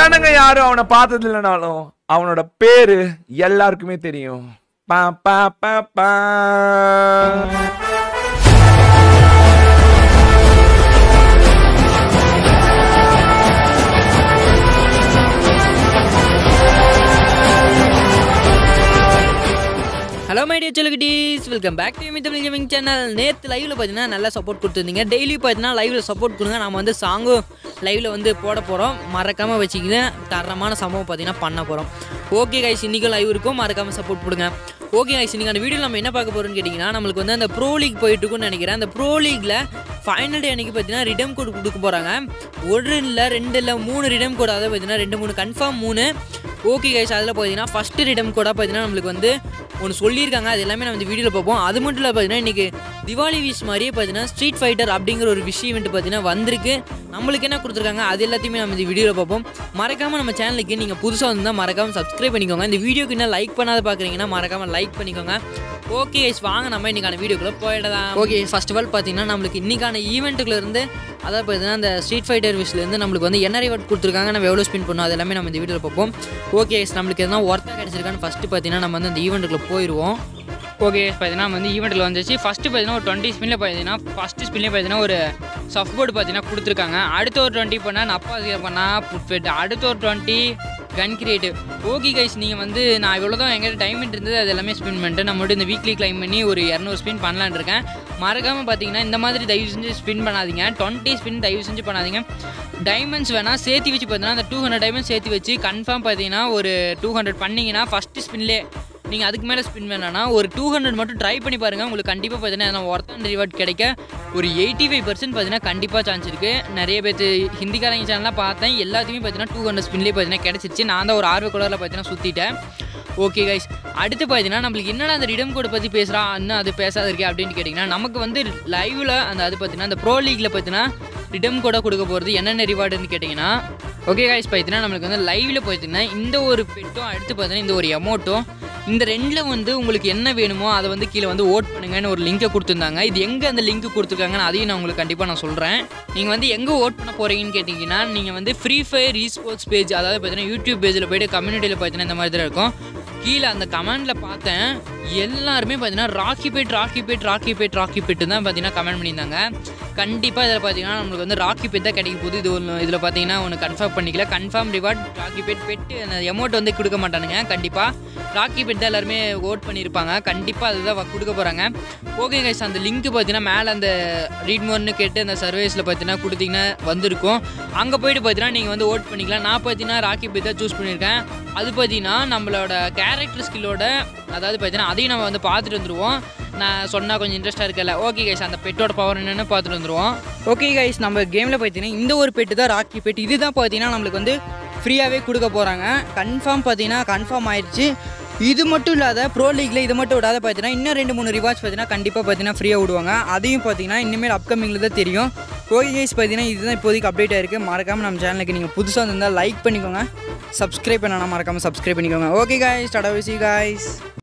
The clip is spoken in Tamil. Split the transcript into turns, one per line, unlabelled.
ஜனங்க யாரும் அவனை பார்த்தது இல்லைனாலும் அவனோட பேரு எல்லாருக்குமே தெரியும் பா பா பா பா
ஹலோ மை டியர் சொல்லுகிட்டீஸ் welcome back to Tamil gaming channel நேற்று லைவில் பார்த்தீங்கன்னா நல்லா சப்போர்ட் கொடுத்துருந்தீங்க டெய்லி பார்த்தீங்கன்னா லைவில் சப்போர்ட் கொடுங்க நம்ம வந்து சாங்கும் லைவில் வந்து போட போகிறோம் மறக்காமல் வச்சுக்கிட்டு தரமான சம்பவம் பார்த்தீங்கன்னா பண்ண போகிறோம் ஓகே கைஸ் இன்றைக்கும் லைவ் இருக்கும் மறக்காமல் சப்போர்ட் கொடுங்க ஓகே கைஸ் இன்றைக்கி அந்த வீடியோ நம்ம என்ன பார்க்க போகிறோம்னு கேட்டிங்கன்னா நம்மளுக்கு வந்து அந்த ப்ரோ லீக் போயிட்டு இருக்குன்னு நினைக்கிறேன் அந்த ப்ரோ லீக்கில் ஃபைனல் டே அன்றைக்கி பார்த்தீங்கன்னா ரிடம் கோட் கொடுக்க போகிறாங்க ஒரு இல்லை ரெண்டு இல்லை மூணு ரிடம் கோட் அதாவது பார்த்தீங்கன்னா ரெண்டு மூணு கன்ஃபார்ம் மூணு ஓகே கைஸ் அதில் பார்த்தீங்கன்னா ஃபஸ்ட்டு ரிடம் கோடாக பார்த்தீங்கன்னா நம்மளுக்கு வந்து ஒன்று சொல்லியிருக்காங்க அது எல்லாமே நம்ம இந்த வீடியோவில் பார்ப்போம் அது மட்டும் இல்லை பார்த்தீங்கன்னா இன்றைக்கி திவாலி விஷ் மாதிரியே பார்த்தீங்கன்னா ஸ்ட்ரீட் ஃபைட்டர் அப்படிங்கிற ஒரு விஷ் ஈவெண்ட் பார்த்தீங்கன்னா வந்திருக்கு நம்மளுக்கு என்ன கொடுத்துருக்காங்க அது எல்லாத்தையுமே நம்ம இந்த வீடியோவில் பார்ப்போம் மறக்காமல் நம்ம சேனலுக்கு நீங்கள் புதுசாக வந்தால் மறக்காமல் சப்ஸ்கிரைப் பண்ணிக்கோங்க இந்த வீடியோக்கு இன்னும் லைக் பண்ணாத பார்க்குறீங்கன்னா மறக்காமல் லைக் பண்ணிக்கோங்க ஓகே கைஸ் வாங்க நம்ம இன்றைக்கான வீடியோக்குள்ளே போயிடலாம் ஓகே ஃபர்ஸ்ட் ஆஃப் ஆல் பார்த்தீங்கன்னா நம்மளுக்கு இன்றைக்கான ஈவெண்ட்டுக்குலேருந்து அதாவது பார்த்தீங்கன்னா அந்த ஸ்ட்ரீட் ஃபைட்டர் விஷலேருந்து நம்மளுக்கு வந்து என்ன ரிவார்ட் கொடுத்துருக்காங்க நம்ம எவ்வளோ ஸ்பின் பண்ணோம் அது எல்லாமே நம்ம இந்த வீடியோவில் பார்ப்போம் ஓகே நம்மளுக்கு எதனா ஒர்த்தாக கிடச்சிருக்கான்னு ஃபஸ்ட்டு பார்த்தீங்கன்னா நம்ம வந்து அந்த ஈவெண்ட்டுக்குள்ளே போயிடுவோம்
ஓகே பார்த்தீங்கன்னா வந்து ஈவெண்ட்டில் வந்துச்சு ஃபஸ்ட்டு பார்த்தீங்கன்னா ஒரு டுவெண்ட்டி ஸ்பின்ல பார்த்தீங்கன்னா ஃபஸ்ட்டு ஸ்பின்லேயே பார்த்தீங்கன்னா ஒரு சாஃப்ட் போர்டு பார்த்தீங்கன்னா கொடுத்துருக்காங்க அடுத்த ஒரு டுவெண்ட்டி பண்ணால் நப்பா பண்ணால் புட்ஃபெட் அடுத்த ஒரு twenty gun creative okay guys நீங்கள் வந்து நான் இவ்வளோ தான் எங்கிட்ட டைமண்ட் இருந்தது அது எல்லாமே ஸ்பின் பண்ணிட்டு நம்ம மட்டும் இந்த வீக்லி கிளைம் பண்ணி ஒரு இரநூறு ஸ்பின் பண்ணலான்னு இருக்கேன் மறக்காமல் பார்த்தீங்கன்னா இந்த மாதிரி தயவு செஞ்சு ஸ்பின் பண்ணாதீங்க டுவெண்ட்டி ஸ்பின் தயவு செஞ்சு பண்ணாதீங்க டைமண்ட்ஸ் வேணால் சேர்த்து வச்சு பார்த்தீங்கன்னா அந்த டூ ஹண்ட்ரட் டைமண்ட்ஸ் சேர்த்து வச்சு கன்ஃபார்ம் பார்த்தீங்கன்னா ஒரு டூ ஹண்ட்ரட் பண்ணிங்கன்னா ஃபஸ்ட்டு ஸ்பின்லே நீங்கள் அதுக்கு மேலே ஸ்பின் வேணாம்னா ஒரு டூ ஹண்ட்ரட் மட்டும் ட்ரை பண்ணி பாருங்கள் உங்களுக்கு கண்டிப்பாக பார்த்தீங்கன்னா ஒர்த் அண்ட் ரிவார்ட் கிடைக்க ஒரு எயிட்டி ஃபைவ் பர்சன்ட் பார்த்தீங்கன்னா கண்டிப்பாக சான்ஸ் இருக்குது நிறைய பேர் ஹிந்திக்காரங்க சேனல்லாம் பார்த்தேன் எல்லாத்தையுமே பார்த்தீங்கன்னா டூ ஹண்ட்ரட் ஸ்பின்லேயே பார்த்தீங்கன்னா கிடச்சிருச்சு நான் தான் ஒரு ஆர்வ குளரில் பார்த்தீங்கன்னா சுற்றிட்டேன் ஓகே கைஸ் அடுத்து பார்த்தீங்கன்னா நம்மளுக்கு என்னடா அந்த ரிடம் கோடை பற்றி பேசுகிறா இன்னும் அது பேசாத இருக்கே அப்படின்னு கேட்டிங்கன்னா நமக்கு வந்து லைவில் அந்த அது பார்த்தீங்கன்னா அந்த ப்ரோ லீக்கில் பார்த்தீங்கன்னா ரிடம் கோடை கொடுக்க போகிறது என்னென்ன ரிவார்டுன்னு கேட்டிங்கன்னா ஓகே கைஸ் பார்த்தீங்கன்னா நம்மளுக்கு வந்து லைவில் பார்த்தீங்கன்னா இந்த ஒரு பெட்டும் அடுத்து பார்த்தீங்கன்னா இந்த ஒரு எமௌண்ட்டும் இந்த ரெண்டில் வந்து உங்களுக்கு என்ன வேணுமோ அதை வந்து கீழே வந்து ஓட் பண்ணுங்கன்னு ஒரு லிங்கை கொடுத்துருந்தாங்க இது எங்கே அந்த லிங்க் கொடுத்துருக்காங்கன்னு அதையும் நான் உங்களுக்கு கண்டிப்பாக நான் சொல்கிறேன் நீங்கள் வந்து எங்கே ஓட் பண்ண போகிறீங்கன்னு கேட்டிங்கன்னா நீங்கள் வந்து ஃப்ரீ ஃபயர் ஸ்போர்ட்ஸ் பேஜ் அதாவது பார்த்தீங்கன்னா யூடியூப் பேஜில் போய்ட்டு கம்யூனிட்டியில் பார்த்தீங்கன்னா இந்த மாதிரி தான் இருக்கும் கீழே அந்த கமெண்டில் பார்த்தேன் எல்லாருமே பார்த்தீங்கன்னா Rocky Bet Rocky Bet Rocky Bet Rocky bet தான் பார்த்தீங்கன்னா கமெண்ட் பண்ணியிருந்தாங்க கண்டிப்பாக இதில் பார்த்தீங்கன்னா நம்மளுக்கு வந்து ராக்கி பேட் தான் கிடைக்க போகுது இது ஒன்று இதில் பார்த்தீங்கன்னா ஒன்று கன்ஃபார்ம் பண்ணிக்கல confirm reward Rocky Bet bet அந்த எமௌண்ட் வந்து கொடுக்க மாட்டானுங்க கண்டிப்பாக ராக்கி பெட் தான் எல்லாருமே ஓட் பண்ணியிருப்பாங்க கண்டிப்பாக அதுதான் வ- கொடுக்க போகிறாங்க ஓகே கைஸ் அந்த லிங்க் பார்த்தீங்கன்னா மேலே அந்த ரீட் மோர்னு கேட்டு அந்த சர்வீஸில் பார்த்தீங்கன்னா கொடுத்தீங்கன்னா வந்திருக்கும் அங்கே போயிட்டு பார்த்தீங்கன்னா நீங்கள் வந்து ஓட் பண்ணிக்கலாம் நான் பார்த்தீங்கன்னா ராக்கி பெட் தான் சூஸ் பண்ணியிருக்கேன் அது பார்த்தீங்கன்னா நம்மளோட கேரக்டர் ஸ்கில்லோட அதாவது பார்த்தீங்கன்னா அதையும் நம்ம வந்து பார்த்துட்டு வந்துருவோம் நான் சொன்னால் கொஞ்சம் இன்ட்ரெஸ்ட்டாக இருக்கல ஓகே கைஸ் அந்த பெட்டோட பவர் என்னென்னு பார்த்துட்டு வந்துருவோம்
ஓகே கைஸ் நம்ம கேமில் பார்த்தீங்கன்னா இந்த ஒரு பெட்டு தான் ராக்கி பெட் இதுதான் பார்த்தீங்கன்னா நம்மளுக்கு வந்து ஃப்ரீயாகவே கொடுக்க போகிறாங்க கன்ஃபார்ம் பார்த்தீங்கன்னா கன்ஃபார்ம் ஆயிடுச்சு இது மட்டும் இல்லாத ப்ரோ லீக்ல இது மட்டும் விடாத பார்த்தீங்கன்னா இன்னும் ரெண்டு மூணு ரிவார்ட்ஸ் பார்த்தீங்கன்னா கண்டிப்பாக பார்த்தீங்கன்னா ஃப்ரீயாக விடுவாங்க அதையும் பார்த்தீங்கன்னா இனிமேல் அப்கமிங்கில் தான் தெரியும் ஓகே கைஸ் பார்த்தீங்கன்னா இதுதான் இப்போதைக்கு அப்டேட் ஆயிருக்கு மறக்காமல் நம்ம சேனலுக்கு நீங்கள் புதுசாக இருந்தால் லைக் பண்ணிக்கோங்க சப்ஸ்கிரைப் பண்ணனா மறக்காமல் சப்ஸ்கிரைப் பண்ணிக்கோங்க ஓகே கைஸ் டாடா விசி கைஸ்